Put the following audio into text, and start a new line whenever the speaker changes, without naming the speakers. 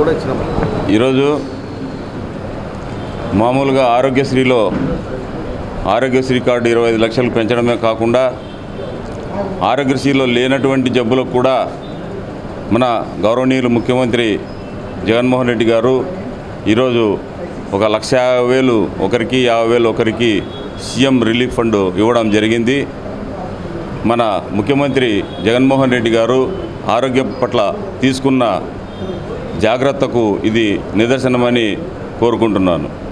కూడా ఇచ్చినాం
ఈరోజు మామూలుగా ఆరోగ్యశ్రీలో ఆరోగ్యశ్రీ కార్డు ఇరవై ఐదు లక్షలు పెంచడమే కాకుండా ఆరోగ్యశ్రీలో లేనటువంటి జబ్బులకు కూడా మన గౌరవనీయులు ముఖ్యమంత్రి జగన్మోహన్ రెడ్డి గారు ఈరోజు ఒక లక్ష యాభై వేలు ఒకరికి యాభై వేలు ఒకరికి సీఎం రిలీఫ్ ఫండ్ ఇవ్వడం జరిగింది మన ముఖ్యమంత్రి జగన్మోహన్ రెడ్డి గారు ఆరోగ్యం పట్ల తీసుకున్న జాగ్రత్తకు ఇది నిదర్శనమని కోరుకుంటున్నాను